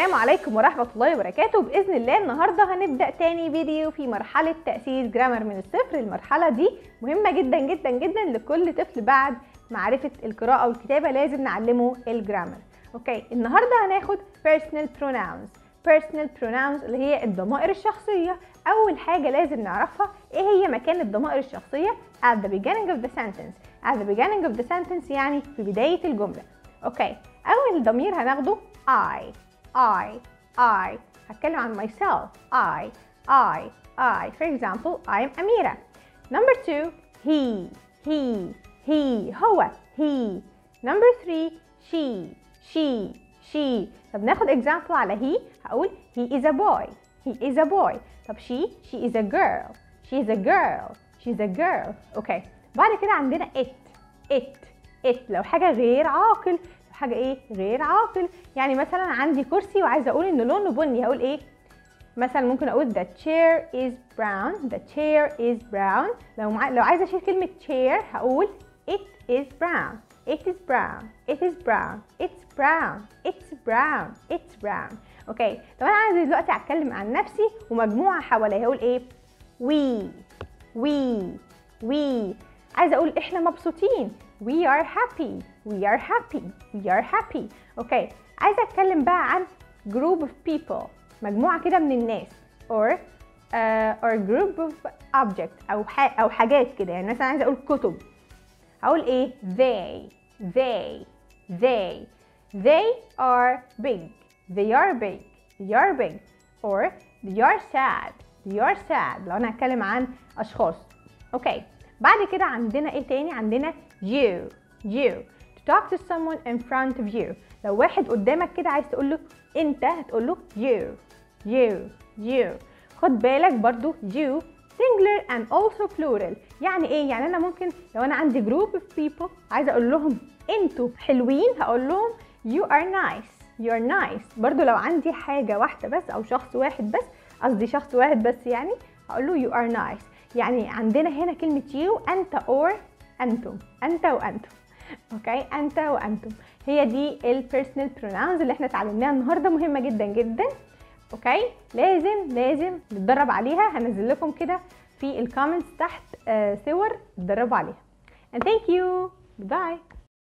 السلام عليكم ورحمة الله وبركاته بإذن الله النهاردة هنبدأ تاني فيديو في مرحلة تأسيس جرامر من الصفر المرحلة دي مهمة جدا جدا جدا لكل طفل بعد معرفة القراءة والكتابة لازم نعلمه الجرامر اوكي النهاردة هناخد personal pronouns personal pronouns اللي هي الضمائر الشخصية أول حاجة لازم نعرفها إيه هي مكان الضمائر الشخصية at the beginning of the sentence at the beginning of the sentence يعني في بداية الجملة اوكي أول ضمير هناخده I I I هتكلم عن myself I I I for example I am Amira number two he he he هو he number three she she she طب ناخد example على he هقول he is a boy he is a boy طب she she is a girl she is a girl she's a girl اوكي بعد كده عندنا it it it لو حاجة غير عاقل لو حاجة ايه غير عاقل يعني مثلا عندي كرسي وعايزة اقول ان لونه بني هقول ايه مثلا ممكن اقول the chair is brown the chair is brown لو مع... لو عايزه اشيل كلمه chair هقول it is brown it is brown it is brown it's brown it's brown it's brown اوكي طب انا عايزه دلوقتي اتكلم عن نفسي ومجموعه حواليا هقول ايه we we we عايزه اقول احنا مبسوطين we are happy we are happy we are happy اوكي عايزه اتكلم بقى عن group of people مجموعه كده من الناس or uh, or group of object او ح... او حاجات كده يعني مثلا عايزه اقول كتب هقول ايه they they they they are big they are big they are big or they are sad they are sad لو انا هتكلم عن اشخاص اوكي بعد كده عندنا ايه تاني عندنا you you to talk to someone in front of you لو واحد قدامك كده عايز تقول له انت هتقول له you you you خد بالك برضو you singular and also plural يعني ايه يعني انا ممكن لو انا عندي group of people عايزه اقول لهم انتوا حلوين هقول لهم you are nice you are nice برضو لو عندي حاجه واحده بس او شخص واحد بس قصدي شخص واحد بس يعني هقول له you are nice يعني عندنا هنا كلمه you انت or انتم انت وانتم اوكي انت وانتم هي دي البيرسونال بروناونز اللي احنا اتعلمناها النهارده مهمه جدا جدا اوكي لازم لازم نتدرب عليها هنزل لكم كده في الكومنتس تحت آه صور تدربوا عليها and thank you bye